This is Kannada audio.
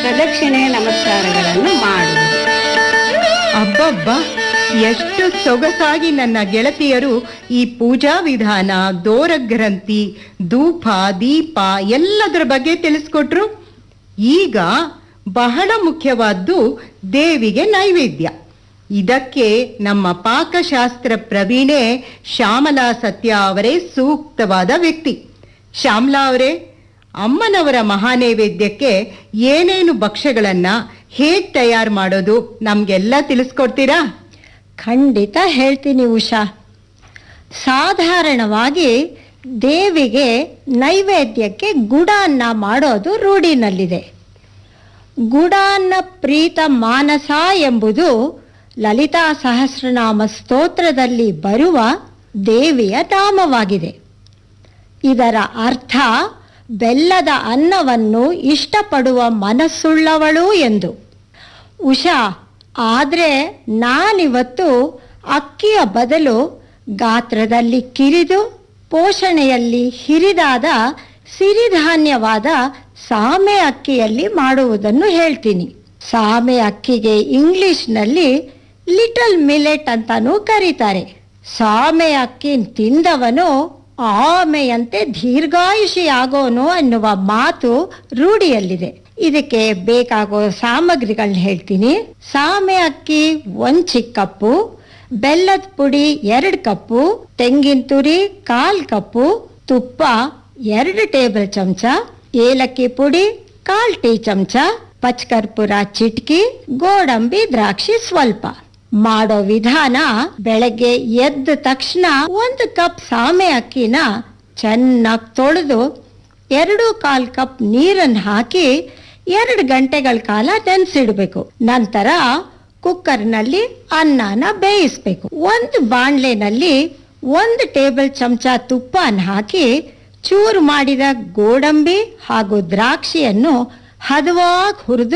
ಪ್ರದಕ್ಷಿಣೆ ನಮಸ್ಕಾರಗಳನ್ನು ಮಾಡುವುದು ಅಬ್ಬಬ್ಬ ಎಷ್ಟು ಸೊಗಸಾಗಿ ನನ್ನ ಗೆಳತಿಯರು ಈ ಪೂಜಾ ವಿಧಾನ ದೋರಗ್ರಂಥಿ ಧೂಪ ದೀಪ ಎಲ್ಲದರ ಬಗ್ಗೆ ತಿಳಿಸ್ಕೊಟ್ರು ಈಗ ಬಹಳ ಮುಖ್ಯವಾದ್ದು ದೇವಿಗೆ ನೈವೇದ್ಯ ಇದಕ್ಕೆ ನಮ್ಮ ಪಾಕಶಾಸ್ತ್ರ ಪ್ರವೀಣೆ ಶ್ಯಾಮಲಾ ಸತ್ಯ ಅವರೇ ಸೂಕ್ತವಾದ ವ್ಯಕ್ತಿ ಶ್ಯಾಮಲಾ ಅವರೇ ಅಮ್ಮನವರ ಮಹಾನೈವೇದ್ಯಕ್ಕೆ ಏನೇನು ಭಕ್ಷ್ಯಗಳನ್ನ ಹೇಗ್ ತಯಾರು ಮಾಡೋದು ನಮ್ಗೆಲ್ಲ ತಿಳಿಸ್ಕೊಡ್ತೀರಾ ಖಂಡಿತ ಹೇಳ್ತೀನಿ ಉಷಾ ಸಾಧಾರಣವಾಗಿ ದೇವಿಗೆ ನೈವೇದ್ಯಕ್ಕೆ ಗುಡಾನ್ನ ಮಾಡೋದು ರೂಢಿನಲ್ಲಿದೆ ಗುಡಾನ್ನ ಪ್ರೀತ ಮಾನಸ ಎಂಬುದು ಲಲಿತಾ ಸಹಸ್ರನಾಮ ಸ್ತೋತ್ರದಲ್ಲಿ ಬರುವ ದೇವಿಯ ನಾಮವಾಗಿದೆ ಇದರ ಅರ್ಥ ಬೆಲ್ಲದ ಅನ್ನವನ್ನು ಇಷ್ಟಪಡುವ ಮನಸ್ಸುಳ್ಳವಳು ಎಂದು ಉಷಾ ಆದರೆ ನಾನಿವತ್ತು ಅಕ್ಕಿಯ ಬದಲು ಗಾತ್ರದಲ್ಲಿ ಕಿರಿದು ಪೋಷಣೆಯಲ್ಲಿ ಹಿರಿದಾದ ಸಿರಿಧಾನ್ಯವಾದ ಸಾಮೆ ಅಕ್ಕಿಯಲ್ಲಿ ಮಾಡುವುದನ್ನು ಹೇಳ್ತೀನಿ ಸಾಮೆ ಅಕ್ಕಿಗೆ ಇಂಗ್ಲಿಷ್ನಲ್ಲಿ ಲಿಟಲ್ ಮಿಲೆಟ್ ಅಂತಾನೂ ಕರೀತಾರೆ ಸಾಮೆ ಅಕ್ಕಿ ತಿಂದವನು ಆಮೆಯಂತೆ ದೀರ್ಘಾಯುಷಿಯಾಗೋನು ಅನ್ನುವ ಮಾತು ರೂಢಿಯಲ್ಲಿದೆ ಇದಕ್ಕೆ ಬೇಕಾಗೋ ಸಾಮಗ್ರಿಗಳನ್ನ ಹೇಳ್ತೀನಿ ಸಾಮೆ ಅಕ್ಕಿ ಒಂದ್ ಚಿಕ್ಕ ಕಪ್ಪು ಬೆಲ್ಲದ ಪುಡಿ ಎರಡು ಕಪ್ಪು ತೆಂಗಿನ ತುರಿ ಕಾಲ್ ಕಪ್ಪು ತುಪ್ಪ ಎರಡು ಟೇಬಲ್ ಚಮಚ ಏಲಕ್ಕಿ ಪುಡಿ ಕಾಲ್ ಟೀ ಚಮಚ ಪಚ್ಕರ್ಪುರ ಚಿಟ್ಕಿ ಗೋಡಂಬಿ ದ್ರಾಕ್ಷಿ ಸ್ವಲ್ಪ ಮಾಡೋ ವಿಧಾನ ಬೆಳಗ್ಗೆ ಎದ್ದ ತಕ್ಷಣ ಒಂದು ಕಪ್ ಸಾಮೆ ಅಕ್ಕಿನ ಚೆನ್ನಾಗಿ ತೊಳೆದು ಎರಡು ಕಾಲ್ ಕಪ್ ನೀರನ್ನು ಹಾಕಿ ಎರಡು ಗಂಟೆಗಳ ಕಾಲ ನೆನೆಸಿಡ್ಬೇಕು ನಂತರ ಕುಕ್ಕರ್ನಲ್ಲಿ ಅನ್ನನ ಬೇಯಿಸ್ಬೇಕು ಒಂದು ಬಾಣಲೆನಲ್ಲಿ ಒಂದು ಟೇಬಲ್ ಚಮಚ ತುಪ್ಪನ ಹಾಕಿ ಚೂರು ಮಾಡಿದ ಗೋಡಂಬಿ ಹಾಗೂ ದ್ರಾಕ್ಷಿಯನ್ನು ಹದವಾಗಿ ಹುರಿದು